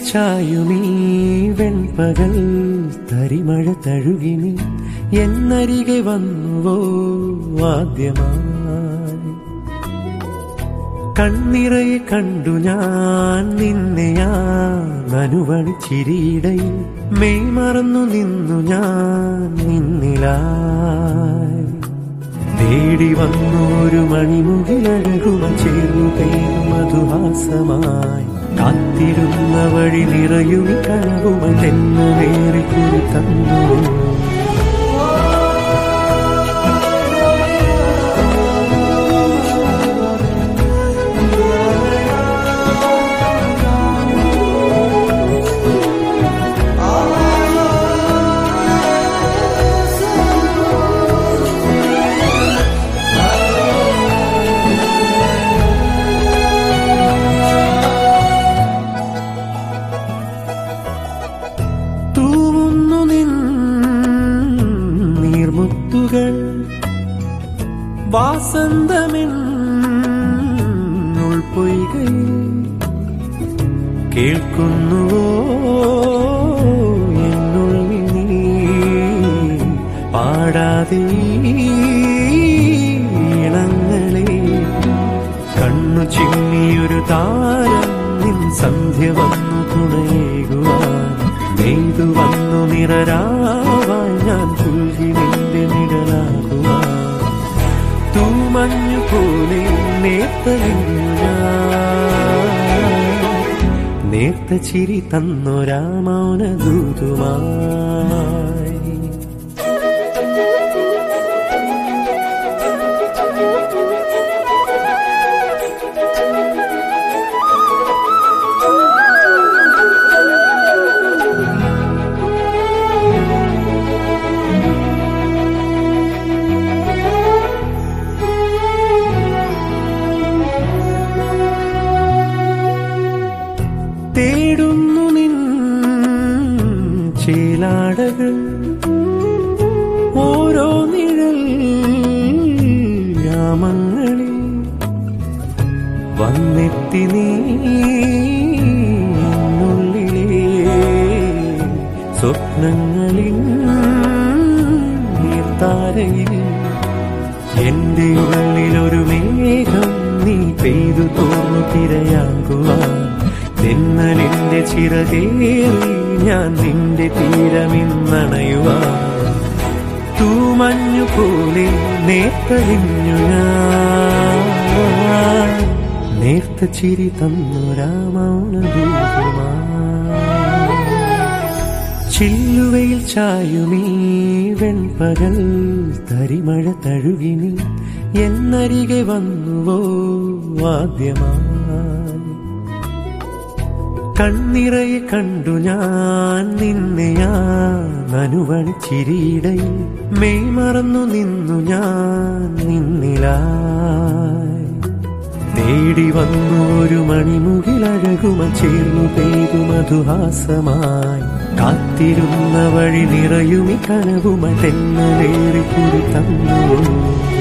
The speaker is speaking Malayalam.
ചായുമീ വെൺപകൽ തരിമഴ തഴുകിനി എന്നരികെ വന്നുവോ ആദ്യമായി കണ്ണിറയെ കണ്ടു ഞാൻ നിന്നെയാ നനുവണി ചിരിയിടയിൽ മെയ് മറന്നു നിന്നു ഞാൻ നിന്നിലായി തേടി വന്നു ഒരു മണിമുകിലഴകുമ ചേർന്നു പെയ്തു മധുഹാസമായി കാത്തിരുന്ന വഴി നിറയും കനവുമ തെന്നുവേറി കുറി തന്നു തൂവുന്നു നിൻ നീർമുത്തുകൾ വാസന്തമിൻ ഉൾപ്പൊയ്കയിൽ കേൾക്കുന്നുവോ എന്നുള്ളിൽ നീ പാടാതെ ഇണങ്ങളെ കണ്ണു ചിമ്മിയൊരു താരം നിൻ സന്ധ്യ വന്നു തുണയേകുവാൻ നെയ്തു വന്നു നിറരാവാൻ ഞാൻ പുൽകി നിന്റെ നിഴലാകുവാൻ തൂമഞ്ഞു പോലെ നേർത്തലിഞ്ഞു ഞാൻ നേർത്ത ചിരി തന്നൊരാ മൗന ദൂതുമായി തേടുന്നു നിൻ ചേലാടകൾ ഓരോ നിഴൽ യാമങ്ങളിൽ വന്നെത്തി നീ ഉള്ളിലെ സ്വപ്നങ്ങളിൽ നീർത്താരയിൽ എന്റെ ഉള്ളിലൊരു മേഘം നീ പെയ്തു തോന്നു തിരയാകുവാൻ തെന്നലിന്റെ ചിറകേറി ഞാൻ നിന്റെ തീരമിന്നണയുവാൻ തൂമഞ്ഞു പോലെ നേർത്തലിഞ്ഞു ഞാൻ നേർത്ത ചിരി തന്നൊരാ മൗനദൂതമായി ചില്ലുവയിൽ ചായുമീ വെൺപകൽ തരിമഴ തഴുകിനി എന്നരികെ വന്നുവോ ആദ്യമായി കണ്ണിറയെ കണ്ടു ഞാൻ നിന്നെയാ നനുവണി ചിരിയിടയിൽ മെയ് മറന്നു നിന്നു ഞാൻ നിന്നിലായി തേടി വന്നു ഒരു മണിമുകിലഴകുമ ചേർന്നു പെയ്തു മധുഹാസമായി കാത്തിരുന്ന വഴി നിറയുമി കനവുമ തെന്നലേറി കുറി തന്നു